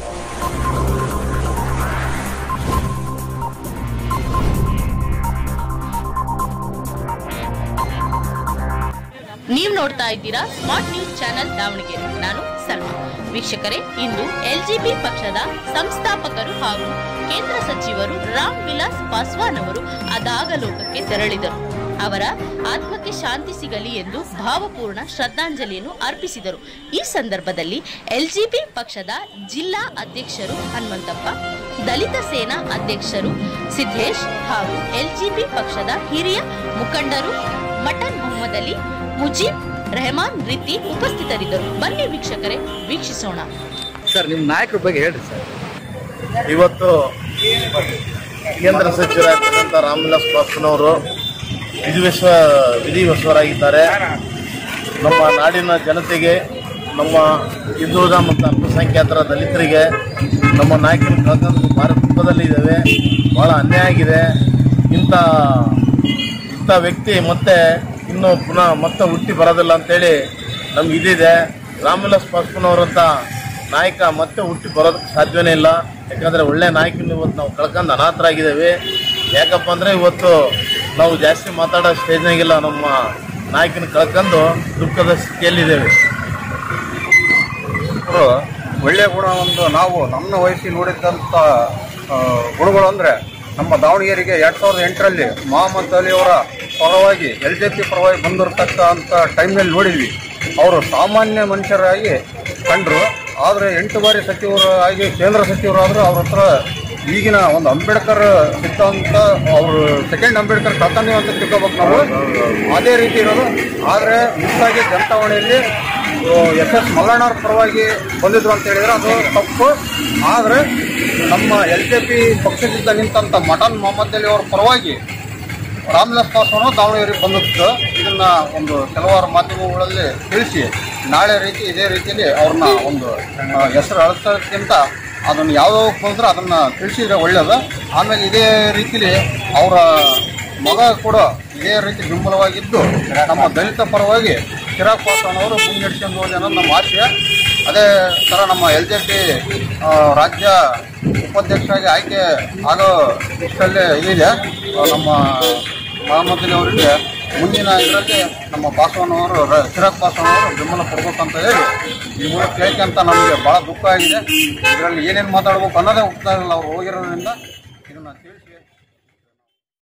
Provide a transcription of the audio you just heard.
ನೀವು ನೋಡ್ತಾ ಇದ್ದೀರಾ ಸ್ಮಾರ್ಟ್ ನ್ಯೂಸ್ ಚಾನೆಲ್ ದಾವಣಗೆರೆ ನಾನು ಸಲ್ಮಾ ವೀಕ್ಷಕರೇ ಇಂದು ಎಲ್ಜಿಪಿ ಪಕ್ಷದ ಸಂಸ್ಥಾಪಕರು ಹಾಗೂ ಕೇಂದ್ರ ಸಚಿವರು ರಾಮ್ ವಿಲಾಸ್ ಪಾಸ್ವಾನ್ ಅವರು ಅದಾಗಲೋಕಕ್ಕೆ ತೆರಳಿದರು ಅವರ ಆತ್ಮಕ್ಕೆ ಶಾಂತಿ ಸಿಗಲಿ ಎಂದು ಭಾವಪೂರ್ಣ ಶ್ರದ್ಧಾಂಜಲಿಯನ್ನು ಅರ್ಪಿಸಿದರು ಈ ಸಂದರ್ಭದಲ್ಲಿ ಎಲ್ಜಿಪಿ ಪಕ್ಷದ ಜಿಲ್ಲಾ ಅಧ್ಯಕ್ಷರು ಹನುಮಂತಪ್ಪ ದಲಿತ ಸೇನಾ ಅಧ್ಯಕ್ಷರು ಸಿದ್ದೇಶ್ ಹಾಗೂ ಎಲ್ಜಿಪಿ ಪಕ್ಷದ ಹಿರಿಯ ಮುಖಂಡರು ಮಟನ್ ಮೊಹಮ್ಮದ್ ಅಲಿ ಮುಜೀಬ್ ರೆಹಮಾನ್ ರೀತಿ ಉಪಸ್ಥಿತರಿದ್ದರು ಬನ್ನಿ ವೀಕ್ಷಕರೇ ವೀಕ್ಷಿಸೋಣ ಸರ್ ನಿಮ್ಮ ನಾಯಕರ ಬಗ್ಗೆ ಹೇಳ್ರಿ ಸರ್ ಇವತ್ತು ಕೇಂದ್ರ ಸಚಿವರಾಗಿರ್ತಕ್ಕಂಥ ರಾಮವಿಲಾಸ್ ಪಾಸ್ವಾನ್ ವಿಧಿವಶ ವಿಧಿವಶರಾಗಿದ್ದಾರೆ ನಮ್ಮ ನಾಡಿನ ಜನತೆಗೆ ನಮ್ಮ ಹಿಂದುಳಿದ ಮತ್ತು ಅಲ್ಪಸಂಖ್ಯಾತರ ದಲಿತರಿಗೆ ನಮ್ಮ ನಾಯಕರು ಕಳೆದು ಭಾಳ ದುಃಖದಲ್ಲಿದ್ದೇವೆ ಭಾಳ ಅನ್ಯಾಯ ಆಗಿದೆ ಇಂಥ ಇಂಥ ವ್ಯಕ್ತಿ ಮತ್ತೆ ಇನ್ನೂ ಪುನಃ ಮತ್ತೆ ಹುಟ್ಟಿ ಬರೋದಿಲ್ಲ ಅಂತೇಳಿ ನಮ್ಗೆ ಇದಿದೆ ರಾಮವಿಲಾಸ್ ಪಾಸ್ವಾನ್ ಅವರಂಥ ನಾಯಕ ಮತ್ತೆ ಹುಟ್ಟಿ ಬರೋದಕ್ಕೆ ಸಾಧ್ಯವೇ ಇಲ್ಲ ಯಾಕಂದರೆ ಒಳ್ಳೆ ನಾಯಕನ ಇವತ್ತು ನಾವು ಕಳ್ಕೊಂಡು ಅನಾಥರಾಗಿದ್ದೇವೆ ಯಾಕಪ್ಪ ಅಂದರೆ ಇವತ್ತು ನಾವು ಜಾಸ್ತಿ ಮಾತಾಡೋ ಸ್ಟೇಜ್ನಾಗಿಲ್ಲ ನಮ್ಮ ನಾಯಕನ ಕಳ್ಕೊಂಡು ದುಃಖದ ಸ್ಥಿತಿಯಲ್ಲಿದ್ದೇವೆ ಅವರು ಒಳ್ಳೆಯ ಗುಣ ಒಂದು ನಾವು ನಮ್ಮ ವಯಸ್ಸಿ ನೋಡಿದಂಥ ಆ, ಗುಣಗಳು ಅಂದರೆ ನಮ್ಮ ದಾವಣಗೆರೆಗೆ ಎರಡು ಸಾವಿರದ ಎಂಟರಲ್ಲಿ ಮೊಹಮ್ಮದ್ ಅಲಿ ಅವರ ಪರವಾಗಿ ಎಲ್ ಜೆ ಪಿ ಪರವಾಗಿ ಬಂದಿರತಕ್ಕಂಥ ಟೈಮ್ನಲ್ಲಿ ನೋಡಿದ್ವಿ ಅವರು ಸಾಮಾನ್ಯ ಮನುಷ್ಯರಾಗಿ ಕಂಡರು ಆದರೆ ಎಂಟು ಬಾರಿ ಸಚಿವರು ಆಗಿ ಕೇಂದ್ರ ಸಚಿವರಾದರೂ ಅವ್ರ ಹತ್ರ ಈಗಿನ ಒಂದು ಅಂಬೇಡ್ಕರ್ ಸಿದ್ಧಾಂತ ಅವರು ಸೆಕೆಂಡ್ ಅಂಬೇಡ್ಕರ್ ಕಳ್ತಾನೆ ಅಂತ ತಿಳ್ಕೊಬೇಕು ನಾವು ಅದೇ ರೀತಿ ಇರೋದು ಆದರೆ ಮಿಸ್ಸಾಗಿ ಜನತಾವಣೆಯಲ್ಲಿ ಎಸ್ ಎಸ್ ಮಲ್ಲಣ್ಣವ್ರ ಪರವಾಗಿ ಬಂದಿದ್ರು ಅಂತ ಹೇಳಿದ್ರೆ ಅದು ತಪ್ಪು ಆದರೆ ನಮ್ಮ ಎಲ್ ಜೆ ಪಿ ಪಕ್ಷದಿಂದ ನಿಂತಂಥ ಮಟನ್ ಮೊಹಮ್ಮದ್ ಅಲಿ ಅವ್ರ ಪರವಾಗಿ ರಾಮದಾಸ್ ಪಾಸ್ವಾನ್ ದಾವಣಗೆರೆಗೆ ಬಂದಿತ್ತು ಇದನ್ನ ಒಂದು ಕೆಲವಾರು ಮಾಧ್ಯಮಗಳಲ್ಲಿ ತಿಳಿಸಿ ನಾಳೆ ರೀತಿ ಇದೇ ರೀತಿಯಲ್ಲಿ ಅವ್ರನ್ನ ಒಂದು ಆ, ಹೆಸರು ಅಳಿಸೋದಕ್ಕಿಂತ ಅದನ್ನು ಯಾವ್ಯಾವ ಬಂದ್ರೆ ಅದನ್ನ ತಿಳಿಸಿದ್ರೆ ಒಳ್ಳೇದು ಆಮೇಲೆ ಇದೇ ರೀತಿಲಿ ಅವರ ಮಗ ಕೂಡ ಇದೇ ರೀತಿ ಬೆಂಬಲವಾಗಿದ್ದು ನಮ್ಮ ದಲಿತ ಪರವಾಗಿ ಚಿರಾಗ್ ಪಾಸ್ವಾನ್ ಅವರು ಮುನ್ನಡೆಸ್ಕೊಂಡು ಹೋಗಿ ಅನ್ನೋದು ನಮ್ಮ ಆಶಯ ಅದೇ ಥರ ನಮ್ಮ ಎಲ್ ಜೆ ಪಿ ರಾಜ್ಯ ಉಪಾಧ್ಯಕ್ಷರಾಗಿ ಆಯ್ಕೆ ಆಗೋ ಇಷ್ಟಲ್ಲೇ ಇದೆ ಆ, ನಮ್ಮ ಮಹಮ್ಮದ್ ಅಲಿ ಅವರಿಗೆ ಮುಂದಿನ ಇದರಲ್ಲಿ ನಮ್ಮ ಪಾಸ್ವಾನ್ ಅವರು ರ- ಚಿರಾಗ್ ಪಾಸ್ವಾನ್ ಅವರು ಬೆಂಬಲ ಕೊಡ್ಬೇಕಂತ ಹೇಳಿ ಈ ಮೂಲಕ ಕೇಳ್ಕೊಂತ ನಮಗೆ ಭಾಳ ದುಃಖ ಆಗಿದೆ ಇದರಲ್ಲಿ ಏನೇನು ಮಾತಾಡ್ಬೇಕು ಅನ್ನೋದೇ ಹೋಗ್ತಾ ಇಲ್ಲ ಅವ್ರು ಹೋಗಿರೋದ್ರಿಂದ ಇದನ್ನ ತಿಳಿ